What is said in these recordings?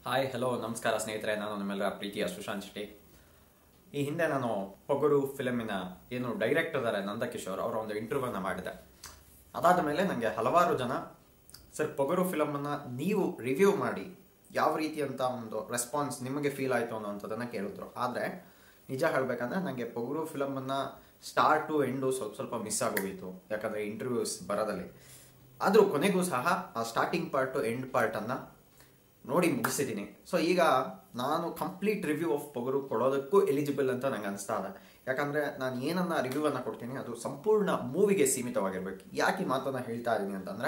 hi hello ನಮಸ್ಕಾರ ಸ್ನೇಹಿತರೆ ನಾನು ನಿಮ್ಮೆಲ್ಲರ ಪ್ರೀತಿಯ ಸುಶಾಂತ್ ಶೆಟ್ಟಿ ಈ ಹಿಂದೆ ನಾನು ಪೊಗರು ಫಿಲಮಿನ ಏನು ಡೈರೆಕ್ಟರ್ ಇದ್ದಾರೆ ನಂದಕಿಶೋರ್ ಅವರ ಒಂದು ಇಂಟರ್ವ್ಯೂನ ಮಾಡಿದೆ ಅದಾದ ಮೇಲೆ ನನಗೆ ಹಲವಾರು ಜನ ಸರ್ ಪೊಗರು ಫಿಲಮನ್ನು ನೀವು ರಿವ್ಯೂ ಮಾಡಿ ಯಾವ ರೀತಿಯಂಥ ಒಂದು ರೆಸ್ಪಾನ್ಸ್ ನಿಮಗೆ ಫೀಲ್ ಆಯಿತು ಅನ್ನೋಂಥದ್ದನ್ನು ಕೇಳಿದ್ರು ಆದರೆ ನಿಜ ಹೇಳಬೇಕಂದ್ರೆ ನನಗೆ ಪೊಗರು ಫಿಲಮನ್ನು ಸ್ಟಾರ್ಟ್ ಟು ಎಂಡು ಸ್ವಲ್ಪ ಸ್ವಲ್ಪ ಮಿಸ್ ಆಗೋಗಿತ್ತು ಯಾಕಂದರೆ ಇಂಟರ್ವ್ಯೂಸ್ ಬರೋದಲ್ಲಿ ಆದರೂ ಕೊನೆಗೂ ಸಹ ಆ ಸ್ಟಾರ್ಟಿಂಗ್ ಪಾರ್ಟು ಎಂಡ್ ಪಾರ್ಟನ್ನು ನೋಡಿ ಮುಗಿಸಿದ್ದೀನಿ ಸೊ ಈಗ ನಾನು ಕಂಪ್ಲೀಟ್ ರಿವ್ಯೂ ಆಫ್ ಪೊಗರು ಕೊಡೋದಕ್ಕೂ ಎಲಿಜಿಬಲ್ ಅಂತ ನಂಗೆ ಅನಿಸ್ತಾ ಇದೆ ಯಾಕಂದರೆ ನಾನು ಏನನ್ನ ರಿವ್ಯೂವನ್ನು ಕೊಡ್ತೀನಿ ಅದು ಸಂಪೂರ್ಣ ಮೂವಿಗೆ ಸೀಮಿತವಾಗಿರ್ಬೇಕು ಯಾಕೆ ಈ ಮಾತನ್ನು ಹೇಳ್ತಾ ಇದ್ದೀನಿ ಅಂತಂದರೆ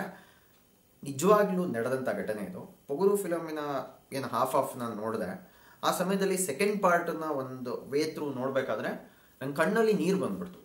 ನಿಜವಾಗ್ಲೂ ನಡೆದಂಥ ಘಟನೆ ಇದು ಪೊಗರು ಫಿಲಮಿನ ಏನು ಹಾಫ್ ಆಫ್ ನಾನು ನೋಡಿದೆ ಆ ಸಮಯದಲ್ಲಿ ಸೆಕೆಂಡ್ ಪಾರ್ಟನ್ನ ಒಂದು ವೇ ಥ್ರೂ ನೋಡಬೇಕಾದ್ರೆ ನನ್ನ ಕಣ್ಣಲ್ಲಿ ನೀರು ಬಂದ್ಬಿಡ್ತು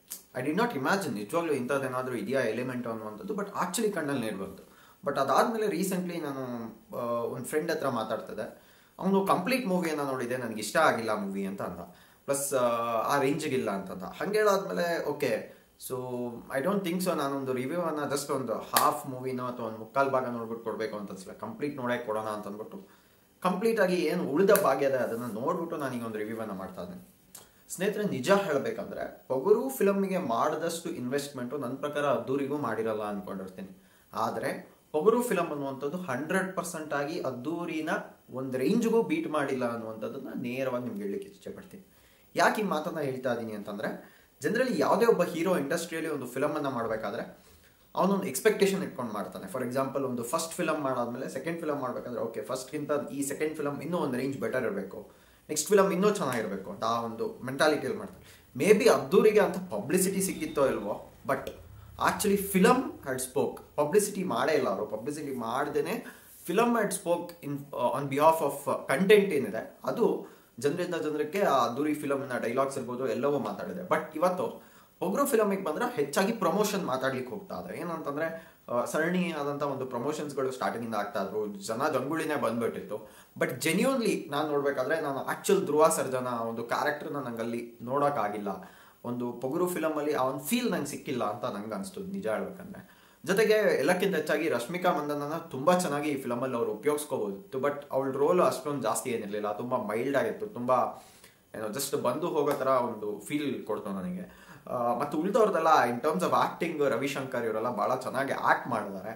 ಐ ಡಿ ನಾಟ್ ಇಮ್ಯಾಜಿನ್ ನಿಜವಾಗ್ಲೂ ಇಂಥದ್ದೇನಾದರೂ ಇದೆಯಾ ಎಲಿಮೆಂಟ್ ಅನ್ನುವಂಥದ್ದು ಬಟ್ ಆಕ್ಚುಲಿ ಕಣ್ಣಲ್ಲಿ ನೀರು ಬಂತು ಬಟ್ ಅದಾದಮೇಲೆ ರೀಸೆಂಟ್ಲಿ ನಾನು ಒಂದು ಫ್ರೆಂಡ್ ಹತ್ರ ಮಾತಾಡ್ತಿದ್ದೆ ಅವನು ಕಂಪ್ಲೀಟ್ ಮೂವಿಯನ್ನು ನೋಡಿದೆ ನನಗೆ ಇಷ್ಟ ಆಗಿಲ್ಲ ಮೂವಿ ಅಂತ ಅಂದ ಪ್ಲಸ್ ಆ ರೇಂಜಿಗಿಲ್ಲ ಅಂತಂದ ಹಂಗೆ ಹೇಳಾದ್ಮೇಲೆ okay so I don't think so ನಾನೊಂದು ರಿವ್ಯೂವನ್ನು ಜಸ್ಟ್ ಒಂದು ಹಾಫ್ ಮೂವಿನೋ ಅಥವಾ ಒಂದು ಮುಕ್ಕಾಲು ಭಾಗ ನೋಡ್ಬಿಟ್ಟು ಕೊಡಬೇಕು ಅಂತ ಅನ್ಸಲ್ಲ ಕಂಪ್ಲೀಟ್ ನೋಡಕ್ಕೆ ಕೊಡೋಣ ಅಂತ ಅಂದ್ಬಿಟ್ಟು ಕಂಪ್ಲೀಟ್ ಆಗಿ ಏನು ಉಳಿದ ಭಾಗ್ಯ ಇದೆ ಅದನ್ನು ನೋಡ್ಬಿಟ್ಟು ನಾನೀಗ ಒಂದು ರಿವ್ಯೂವನ್ನು ಮಾಡ್ತಾ ಇದ್ದೀನಿ ಸ್ನೇಹಿತರೆ ನಿಜ ಹೇಳಬೇಕಂದ್ರೆ ಪೊಗರು ಫಿಲಮ್ಗೆ ಮಾಡಿದಷ್ಟು ಇನ್ವೆಸ್ಟ್ಮೆಂಟು ನನ್ನ ಪ್ರಕಾರ ಅದ್ದೂರಿಗೂ ಮಾಡಿರಲ್ಲ ಅನ್ಕೊಂಡಿರ್ತೀನಿ ಆದರೆ ಪೊಗರು ಫಿಲಮ್ ಅನ್ನುವಂಥದ್ದು ಹಂಡ್ರೆಡ್ ಪರ್ಸೆಂಟ್ ಆಗಿ ಅದ್ದೂರಿನ ಒಂದು ರೇಂಜ್ಗೂ ಬೀಟ್ ಮಾಡಿಲ್ಲ ಅನ್ನುವಂಥದ್ದನ್ನ ನೇರವಾಗಿ ನಿಮ್ಗೆ ಹೇಳಲಿಕ್ಕೆ ಇಷ್ಟಪಡ್ತೀನಿ ಯಾಕೆ ಈ ಮಾತನ್ನ ಹೇಳ್ತಾ ಇದ್ದೀನಿ ಅಂತಂದ್ರೆ ಜನರಲಿ ಯಾವುದೇ ಒಬ್ಬ ಹೀರೋ ಇಂಡಸ್ಟ್ರಿಯಲ್ಲಿ ಒಂದು ಫಿಲಮನ್ನು ಮಾಡಬೇಕಾದ್ರೆ ಅವನೊಂದು ಎಕ್ಸ್ಪೆಕ್ಟೇಷನ್ ಇಟ್ಕೊಂಡು ಮಾಡ್ತಾನೆ ಫಾರ್ ಎಕ್ಸಾಂಪಲ್ ಒಂದು ಫಸ್ಟ್ ಫಿಲಮ್ ಮಾಡಾದ್ಮೇಲೆ ಸೆಕೆಂಡ್ ಫಿಲಮ್ ಮಾಡಬೇಕಾದ್ರೆ ಓಕೆ ಫಸ್ಟ್ಗಿಂತ ಈ ಸೆಕೆಂಡ್ ಫಿಲಮ್ ಇನ್ನೂ ಒಂದು ರೇಂಜ್ ಬೆಟರ್ ಇರಬೇಕು ನೆಕ್ಸ್ಟ್ ಫಿಲಮ್ ಇನ್ನೂ ಚೆನ್ನಾಗಿರಬೇಕು ಅಂತ ಆ ಒಂದು ಮೆಂಟಾಲಿಟಿಯಲ್ಲಿ ಮಾಡ್ತಾರೆ ಮೇ ಬಿ ಅದ್ದೂರಿಗೆ ಅಂತ ಪಬ್ಲಿಸಿಟಿ ಸಿಕ್ಕಿತ್ತೋ ಇಲ್ವೋ but actually film had spoke publicity ಮಾಡೇ ಇಲ್ಲ ಅವರು ಪಬ್ಲಿಸಿಟಿ ಮಾಡ್ದೇನೆ film had spoke in on behalf of content ಏನಿದೆ ಅದು ಜನರಿಂದ ಜನರಕ್ಕೆ ಆ ಅದ್ದೂರಿ ಫಿಲಮ್ನ ಡೈಲಾಗ್ಸ್ ಇರ್ಬೋದು ಎಲ್ಲವೂ ಮಾತಾಡಿದೆ ಬಟ್ ಇವತ್ತು ಒಗ್ರು ಫಿಲಮಿಗೆ ಬಂದ್ರೆ ಹೆಚ್ಚಾಗಿ ಪ್ರಮೋಷನ್ ಮಾತಾಡ್ಲಿಕ್ಕೆ ಹೋಗ್ತಾ ಇದೆ ಏನಂತಂದ್ರೆ ಸರಣಿ ಆದಂಥ ಒಂದು ಪ್ರಮೋಷನ್ಸ್ಗಳು ಸ್ಟಾರ್ಟಿಂಗಿಂದ ಆಗ್ತಾ ಇದ್ರು ಜನ ಜಂಗುಳಿನೇ ಬಂದ್ಬಿಟ್ಟಿತ್ತು ಬಟ್ ಜೆನ್ಯೂನ್ಲಿ ನಾನು ನೋಡ್ಬೇಕಾದ್ರೆ ನಾನು ಆಕ್ಚುಲ್ ಧ್ರುವ ಸರ್ಜನ ಒಂದು ಕ್ಯಾರೆಕ್ಟರ್ನ ನಂಗಲ್ಲಿ ನೋಡೋಕ್ಕಾಗಿಲ್ಲ ಒಂದು ಪೊಗರು ಫಿಲಮಲ್ಲಿ ಆ ಒಂದು ಫೀಲ್ ನಂಗೆ ಸಿಕ್ಕಿಲ್ಲ ಅಂತ ನಂಗೆ ಅನಿಸ್ತು ನಿಜ ಹೇಳ್ಬೇಕಂದ್ರೆ ಜೊತೆಗೆ ಎಲ್ಲಕ್ಕಿಂತ ಹೆಚ್ಚಾಗಿ ರಶ್ಮಿಕಾ ಮಂದನನ ತುಂಬ ಚೆನ್ನಾಗಿ ಈ ಫಿಲಮಲ್ಲಿ ಅವ್ರು ಉಪಯೋಗಿಸ್ಕೋಬೋದಿತ್ತು ಬಟ್ ಅವಳ ರೋಲ್ ಅಷ್ಟೊಂದು ಜಾಸ್ತಿ ಏನಿರಲಿಲ್ಲ ತುಂಬ ಮೈಲ್ಡ್ ಆಗಿತ್ತು ತುಂಬ ಏನೋ ಜಸ್ಟ್ ಬಂದು ಹೋಗೋ ಥರ ಒಂದು ಫೀಲ್ ಕೊಡ್ತು ನನಗೆ ಮತ್ತು ಉಳಿದವ್ರದೆಲ್ಲ in terms of acting Ravishankar ಇವರೆಲ್ಲ ಭಾಳ ಚೆನ್ನಾಗಿ ಆ್ಯಕ್ಟ್ ಮಾಡಿದ್ದಾರೆ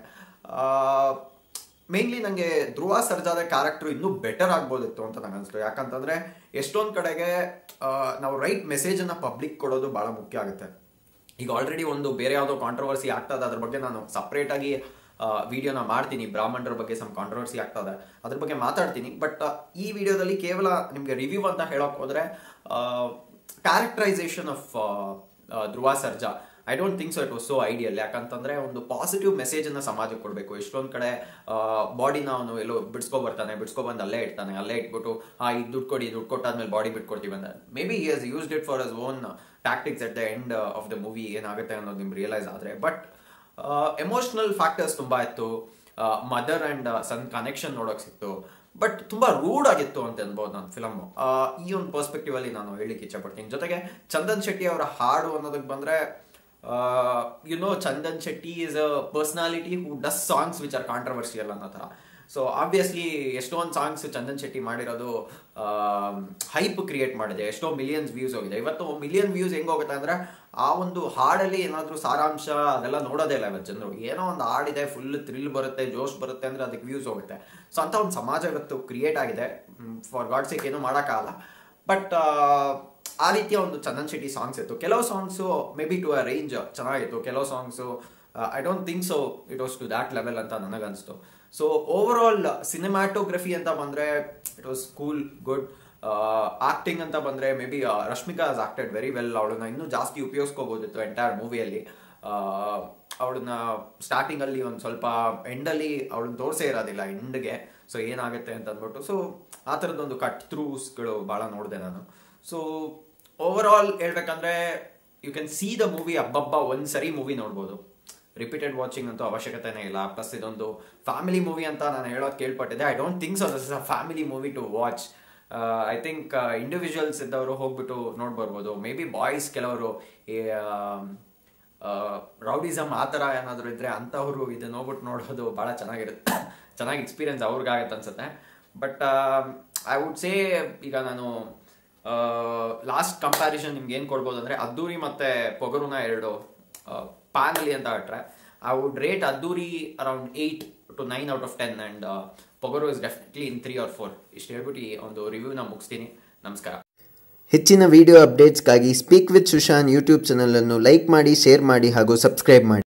ಮೇನ್ಲಿ ನನಗೆ ಧ್ರುವ ಸರ್ಜಾದ ಕ್ಯಾರೆಕ್ಟರ್ ಇನ್ನೂ ಬೆಟರ್ ಆಗ್ಬೋದಿತ್ತು ಅಂತ ನಂಗೆ ಅನಿಸ್ತು ಯಾಕಂತಂದ್ರೆ ಎಷ್ಟೊಂದು ಕಡೆಗೆ ನಾವು ರೈಟ್ ಮೆಸೇಜನ್ನು ಪಬ್ಲಿಕ್ ಕೊಡೋದು ಭಾಳ ಮುಖ್ಯ ಆಗುತ್ತೆ ಈಗ ಆಲ್ರೆಡಿ ಒಂದು ಬೇರೆ ಯಾವುದೋ ಕಾಂಟ್ರವರ್ಸಿ ಆಗ್ತದೆ ಅದ್ರ ಬಗ್ಗೆ ನಾನು ಸಪ್ರೇಟಾಗಿ ವಿಡಿಯೋನ ಮಾಡ್ತೀನಿ ಬ್ರಾಹ್ಮಣರ ಬಗ್ಗೆ ಸಮ್ ಕಾಂಟ್ರವರ್ಸಿ ಆಗ್ತದೆ ಅದ್ರ ಬಗ್ಗೆ ಮಾತಾಡ್ತೀನಿ ಬಟ್ ಈ ವಿಡಿಯೋದಲ್ಲಿ ಕೇವಲ ನಿಮಗೆ ರಿವ್ಯೂ ಅಂತ ಹೇಳೋಕೆ ಹೋದರೆ characterisation of Dhruva Sarja I don't think so it was so ideal ಯಾಕಂತಂದ್ರೆ ಒಂದು ಪಾಸಿಟಿವ್ ಮೆಸೇಜನ್ನು ಸಮಾಜಕ್ಕೆ ಕೊಡಬೇಕು ಎಷ್ಟೊಂದು ಕಡೆ ಬಾಡಿನ ಅವನು ಎಲ್ಲೋ ಬಿಡ್ಸ್ಕೊ ಬರ್ತಾನೆ ಬಿಡ್ಸ್ಕೊ ಬಂದು ಅಲ್ಲೇ ಇಡ್ತಾನೆ ಅಲ್ಲೇ ಇಟ್ಬಿಟ್ಟು ಹಾ ಇದು ದುಡ್ಡು ಕೊಡಿ ದುಡ್ಡು ಕೊಟ್ಟಾದ್ಮೇಲೆ ಬಾಡಿ ಬಿಟ್ಕೊಡ್ತೀವಿ ಅಂತ maybe has used it for us own tactics at the end of the movie ಏನಾಗುತ್ತೆ ಅನ್ನೋದು ನಿಮ್ಗೆ ರಿಯಲೈಸ್ ಆದರೆ ಬಟ್ ಎಮೋಷನಲ್ ಫ್ಯಾಕ್ಟರ್ಸ್ ತುಂಬ ಇತ್ತು ಮದರ್ ಆ್ಯಂಡ್ ಸನ್ ಕನೆಕ್ಷನ್ ನೋಡೋಕೆ ಸಿಕ್ತು ಬಟ್ ತುಂಬಾ ರೂಡ್ ಆಗಿತ್ತು ಅಂತ ಅನ್ಬೋದು ನಾನು ಫಿಲಮ್ ಈ ಒಂದು ಪರ್ಸ್ಪೆಕ್ಟಿವ್ ಅಲ್ಲಿ ನಾನು ಹೇಳಿಕ್ಕೆ ಇಚ್ಛಪಡ್ತೀನಿ ಜೊತೆಗೆ ಚಂದನ್ ಶೆಟ್ಟಿ ಅವರ ಹಾಡು ಅನ್ನೋದಕ್ಕೆ ಬಂದ್ರೆ you know Chandan Shetty is a personality who does songs which are controversial ಅನ್ನೋ ಥರ ಸೊ ಆಬ್ವಿಯಸ್ಲಿ ಎಷ್ಟೊಂದು ಸಾಂಗ್ಸ್ ಚಂದನ್ ಶೆಟ್ಟಿ ಮಾಡಿರೋದು ಹೈಪ್ ಕ್ರಿಯೇಟ್ ಮಾಡಿದೆ ಎಷ್ಟೋ ಮಿಲಿಯನ್ಸ್ ವ್ಯೂಸ್ ಹೋಗಿದೆ ಇವತ್ತು ಮಿಲಿಯನ್ ವ್ಯೂಸ್ ಹೆಂಗ್ ಹೋಗುತ್ತೆ ಅಂದ್ರೆ ಆ ಒಂದು ಹಾಡಲ್ಲಿ ಏನಾದರೂ ಸಾರಾಂಶ ಅದೆಲ್ಲ ನೋಡೋದೇ ಇಲ್ಲ ಇವತ್ತು ಜನರು ಏನೋ ಒಂದು ಹಾಡಿದೆ ಫುಲ್ ಥ್ರಿಲ್ ಬರುತ್ತೆ ಜೋಶ್ ಬರುತ್ತೆ ಅಂದ್ರೆ ಅದಕ್ಕೆ ವ್ಯೂಸ್ ಹೋಗುತ್ತೆ ಸೊ ಅಂತ ಒಂದು ಸಮಾಜ ಇವತ್ತು ಕ್ರಿಯೇಟ್ ಆಗಿದೆ ಫಾರ್ ಗಾಡ್ ಸೇಕ್ ಏನೂ ಮಾಡೋಕ್ಕಾಗಲ್ಲ ಬಟ್ ಆ ರೀತಿಯ ಒಂದು ಚಂದನ್ ಶೆಟ್ಟಿ ಸಾಂಗ್ಸ್ ಇತ್ತು ಕೆಲವು songs maybe to a range ಚೆನ್ನಾಗಿತ್ತು ಕೆಲವು songs I don't think so it was to that level ಅಂತ ನನಗನ್ನಿಸ್ತು ಸೊ ಓವರ್ ಆಲ್ ಸಿನಿಮ್ಯಾಟೋಗ್ರಫಿ ಅಂತ ಬಂದರೆ it was cool good acting ಅಂತ ಬಂದರೆ ಮೇ ಬಿ ರಶ್ಮಿಕಾ ಹಸ್ ಆಕ್ಟೆಡ್ ವೆರಿ ವೆಲ್ ಅವಳನ್ನ ಇನ್ನೂ ಜಾಸ್ತಿ ಉಪಯೋಗಿಸ್ಕೋಬೋದಿತ್ತು ಎಂಟೈರ್ ಮೂವಿಯಲ್ಲಿ ಅವಳನ್ನ ಸ್ಟಾರ್ಟಿಂಗಲ್ಲಿ ಒಂದು ಸ್ವಲ್ಪ ಎಂಡಲ್ಲಿ ಅವಳನ್ನ ತೋರಿಸೇ ಇರೋದಿಲ್ಲ ಎಂಡ್ಗೆ ಸೊ ಏನಾಗುತ್ತೆ ಅಂತ ಅಂದ್ಬಿಟ್ಟು ಸೊ ಆ ಥರದ್ದೊಂದು ಕಟ್ ಥ್ರೂಸ್ಗಳು ಭಾಳ ನೋಡಿದೆ ನಾನು ಸೊ ಓವರ್ ಆಲ್ ಹೇಳ್ಬೇಕಂದ್ರೆ you can see the movie ಹಬ್ಬಬ್ಬ ಒಂದು ಸರಿ ಮೂವಿ ನೋಡ್ಬೋದು ರಿಪೀಟೆಡ್ ವಾಚಿಂಗ್ ಅಂತೂ ಅವಶ್ಯಕತೆನೇ ಇಲ್ಲ ಪ್ಲಸ್ ಇದೊಂದು ಫ್ಯಾಮಿಲಿ ಮೂವಿ ಅಂತ ನಾನು ಹೇಳೋದು ಕೇಳ್ಪಟ್ಟಿದ್ದೆ I don't think so this is a family movie to watch I think individuals ಇದ್ದವರು ಹೋಗ್ಬಿಟ್ಟು ನೋಡ್ಬರ್ಬೋದು ಮೇ ಬಿ ಬಾಯ್ಸ್ ಕೆಲವರು ರೌಡಿಸಮ್ ಆ ಥರ ಏನಾದರೂ ಇದ್ರೆ ಅಂಥವ್ರು ಇದನ್ನ ಹೋಗ್ಬಿಟ್ಟು ನೋಡೋದು ಭಾಳ ಚೆನ್ನಾಗಿರುತ್ತೆ ಚೆನ್ನಾಗಿ ಎಕ್ಸ್ಪೀರಿಯನ್ಸ್ ಅವ್ರಿಗಾಗತ್ತೆ ಅನ್ಸುತ್ತೆ ಬಟ್ ಐ ವುಡ್ ಸೇ ಈಗ ನಾನು ಲಾಸ್ಟ್ ಕಂಪ್ಯಾರಿಸನ್ ನಿಮ್ಗೆ ಏನು ಕೊಡ್ಬೋದು ಅಂದರೆ ಅದ್ದೂರಿ ಮತ್ತು ಪೊಗರುನ ಎರಡು ಪಾನಲ್ಲಿ ಅಂತ ಆಟ್ರೆ I would rate Addhuri around eight to nine out of ten and Pogaru is definitely in three or four ಇಷ್ಟು ಹೇಳ್ಬಿಟ್ಟು ಈ ಒಂದು ರಿವ್ಯೂನ ಮುಗಿಸ್ತೀನಿ ನಮಸ್ಕಾರ ಹೆಚ್ಚಿನ ವಿಡಿಯೋ ಅಪ್ಡೇಟ್ಸ್ಗಾಗಿ ಸ್ಪೀಕ್ ವಿತ್ ಸುಶಾನ್ ಯೂಟ್ಯೂಬ್ ಚಾನಲನ್ನು ಲೈಕ್ ಮಾಡಿ ಶೇರ್ ಮಾಡಿ ಹಾಗೂ ಸಬ್ಸ್ಕ್ರೈಬ್ ಮಾಡಿ